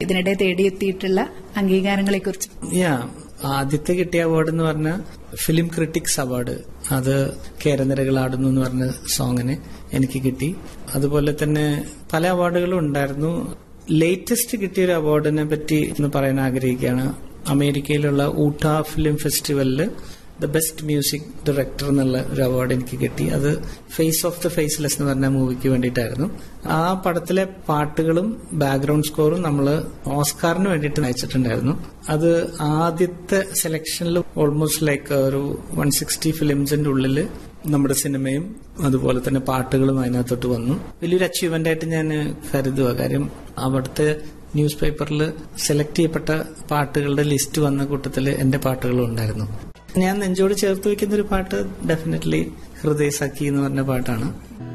ഇതിനിടെ തേടിയെത്തിയിട്ടുള്ള അംഗീകാരങ്ങളെക്കുറിച്ച് യാ ആദ്യത്തെ കിട്ടിയ അവാർഡ് എന്ന് പറഞ്ഞ ഫിലിം ക്രിട്ടിക്സ് അവാർഡ് അത് കേരനിരകളാടുന്നു എന്ന് പറഞ്ഞ സോങ്ങിന് എനിക്ക് കിട്ടി അതുപോലെ തന്നെ പല അവാർഡുകളും ഉണ്ടായിരുന്നു ലേറ്റസ്റ്റ് കിട്ടിയ ഒരു അവാർഡിനെ പറ്റി ഒന്ന് പറയാൻ ആഗ്രഹിക്കുകയാണ് അമേരിക്കയിലുള്ള ഊട്ട ഫിലിം ഫെസ്റ്റിവലില് ദ ബെസ്റ്റ് മ്യൂസിക് ഡയറക്ടർ എന്നുള്ള ഒരു അവാർഡ് എനിക്ക് കിട്ടി അത് ഫേസ് ഓഫ് ദ ഫേസ്ലെസ് എന്ന് പറഞ്ഞ മൂവിക്ക് വേണ്ടിയിട്ടായിരുന്നു ആ പടത്തിലെ പാട്ടുകളും ബാക്ക്ഗ്രൗണ്ട് സ്കോറും നമ്മൾ ഓസ്കാറിന് വേണ്ടിയിട്ട് അയച്ചിട്ടുണ്ടായിരുന്നു അത് ആദ്യത്തെ സെലക്ഷനിൽ ഓൾമോസ്റ്റ് ലൈക്ക് ഒരു വൺ സിക്സ്റ്റി ഫിലിംസിന്റെ ഉള്ളില് നമ്മുടെ സിനിമയും അതുപോലെ തന്നെ പാട്ടുകളും അതിനകത്തോട്ട് വന്നു വലിയൊരു അച്ചീവ്മെന്റ് ആയിട്ട് ഞാൻ കരുതുക കാര്യം അവിടുത്തെ ന്യൂസ് പേപ്പറിൽ സെലക്ട് ചെയ്യപ്പെട്ട പാട്ടുകളുടെ ലിസ്റ്റ് വന്ന കൂട്ടത്തിൽ എന്റെ പാട്ടുകളും ഉണ്ടായിരുന്നു ഞാൻ നെഞ്ചോട് ചേർത്ത് വെക്കുന്ന ഒരു പാട്ട് ഡെഫിനറ്റ്ലി ഹൃദയ സഖി എന്ന് പറഞ്ഞ പാട്ടാണ്